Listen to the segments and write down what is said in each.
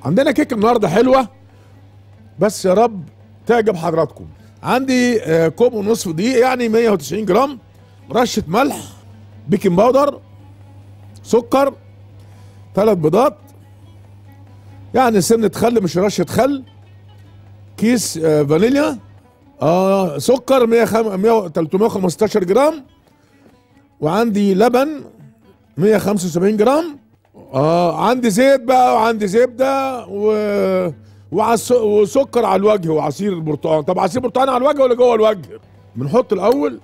عندنا كيكه النهارده حلوه بس يا رب تعجب حضراتكم عندي آه، كوب ونصف دقيق يعني 190 جرام رشه ملح بيكنج باودر سكر ثلاث بيضات يعني سنه خل مش رشه خل كيس آه، فانيليا آه سكر 100 100 315 جرام وعندي لبن 175 جرام اه عندي زيت بقى وعندي زبده و وعس... وسكر على الوجه وعصير البرتقال طب عصير برتقال على الوجه ولا جوه الوجه بنحط الاول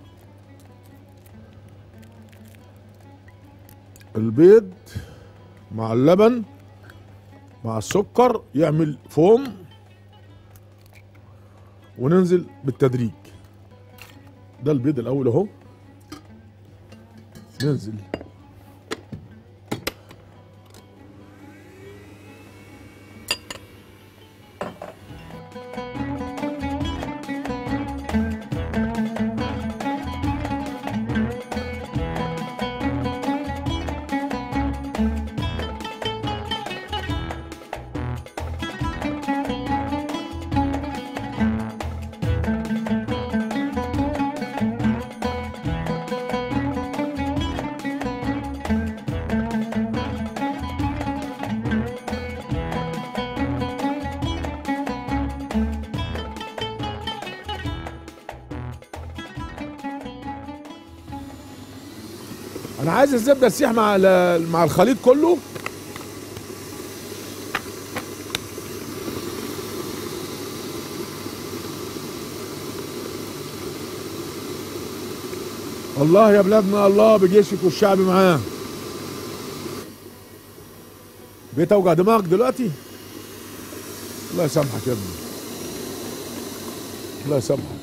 البيض مع اللبن مع السكر يعمل فوم وننزل بالتدريج ده البيض الاول اهو ننزل انا عايز الزبده تسيح مع ال- مع الخليط كله الله يا بلادنا الله بجيشك والشعب معاه بقيت اوجع دماغك دلوقتي الله يسامحك يا ابني الله يسامحك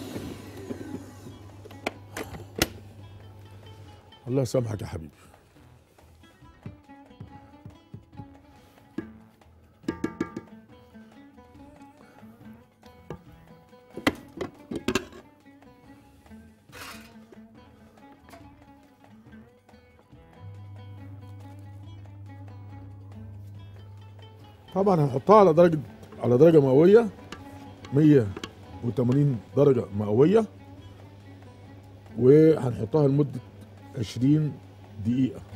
الله يسامحك يا حبيبي طبعا هنحطها على درجة على درجة مئوية 180 درجة مئوية وهنحطها لمدة 20 دقيقة